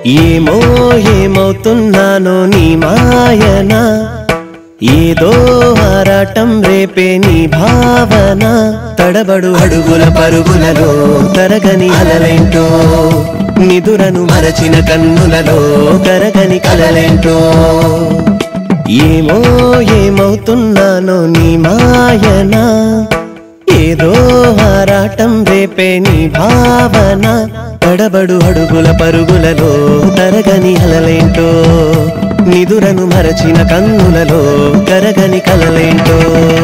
ఏమో ఏమవుతున్నానో నీ మాయన ఏదో ఆరాటం రేపే నీ భావన తడబడు అడుగుల పరుగులలో తరగని అలలేంటో నిదురను మరచిన కన్నులలో కరగని కలలేంటో ఏమో ఏమవుతున్నానో నీ మాయన ఏదో ఆరాటం రేపే నీ భావన తడబడు అడుగుల పరుగులలో తరగని అలలేంటో నిదురను మరచిన కన్నులలో కరగని కలలేంటో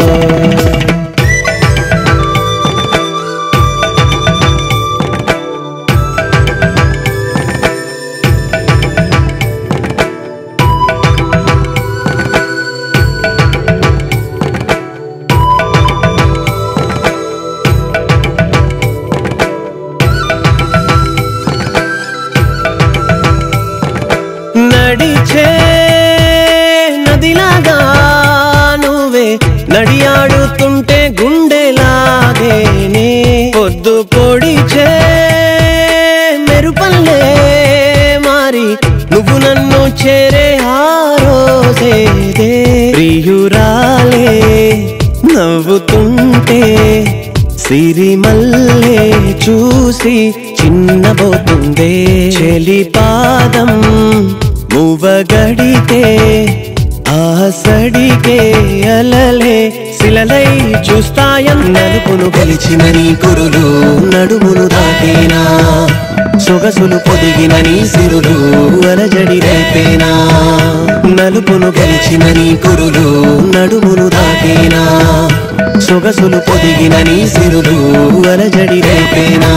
నడిచే నదిలాగా నువ్వే నడియాడుతుంటే గుండెలాగేనే పొద్దు పొడిచే మెరుపల్లే మారి నువ్వు నన్ను చేరే ఆ రోజేదే ప్రియురాలే నవ్వుతుంటే సిరిమల్లే చూసి చిన్నబోతుందే చెలి పాదం మువ్వగడితే ఆసడికే అలలే శిలలై చూస్తాయం నలుపును గెలిచిన నీ కురులు నడుమును దాటేనా సొగసులు పొదిగిన నీ సిరులు అలజడి రేపేనా నలుపును గెలిచిన నీ కురులు నడుమును దాటేనా సొగసులు పొదిగిన నీ సిరులు అలజడి రేపేనా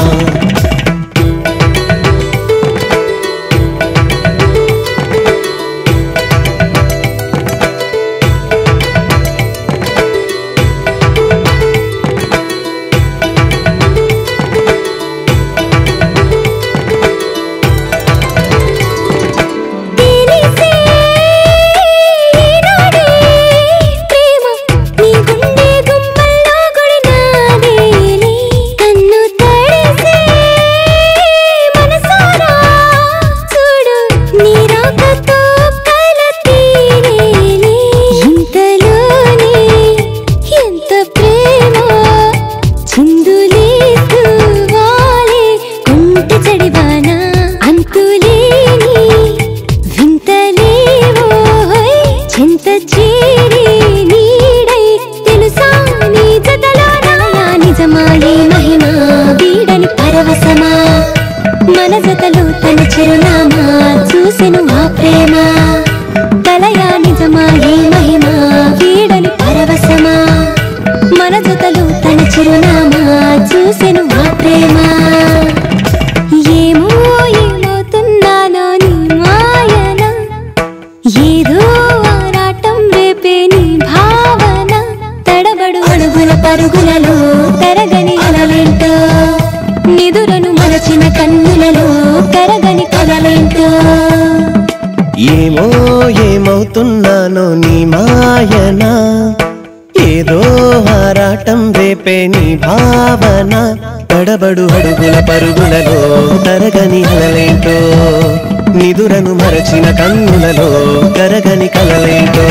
తెలిసే ఈనాడే ప్రేమ నీ గుండె గుమ్మల్లో గుడినాడేలే కన్ను తడిసే మనసారా చూడు నీ రాకతో కల తీరేలే ఇంతలోనే ఎంత ప్రేమ చిందులేస్తూ వాలే కుంట చెడివానా అంతులేని వింతలేవోయ్ చింత చేరి నీడై తెలుసా నీ జతలోనా నిజమాయే మహిమ వీడని పరవశమా మన జతలో తన చిరునామా చూసెను ఆ ప్రేమ కలయా నిజమాయే మహిమ వీడని పరవశమా మన జతలో తన చిరునామా చూసెను ఆ ప్రేమ ఏమో ఏమవుతున్నానో నీ మాయన ఏదో ఆరాటం రేపే నీ భావన తడబడు అడుగుల పరుగులలో తరగని అలలేంటో నిదురను మరచిన కన్నులలో కరగని కలలేంటో ఏమో ఏమవుతున్నానో నీ మాయన ఏదో ఆరాటం రేపే నీ భావన తడబడు అడుగుల పరుగులలో తరగని అలలేంటో నిదురను మరచిన కన్నులలో కరగని కలలేంటో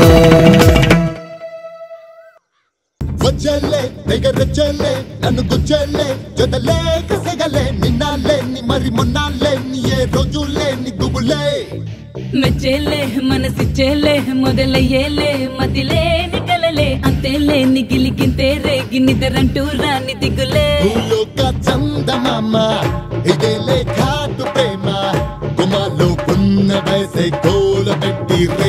వచ్చలే దగ్గరచ్చలే నన్ను గుచ్చలే జొదలే కసగలే నిన్నాలే ని మరి మొన్నాలే ని ఏ రోజులే ని గుబులే మెచ్చేలే మనసిచ్చేలే మొదలయ్యేలే మదిలే నికలలే అంతేలే నిగిలిగింతే రేగి నిద్రంటూ రాని దిగులే భూలోక చందమామ ఇదేలే ఘాటు ప్రేమ గుమాలో ఉన్న వయసే గోల పెట్టి రే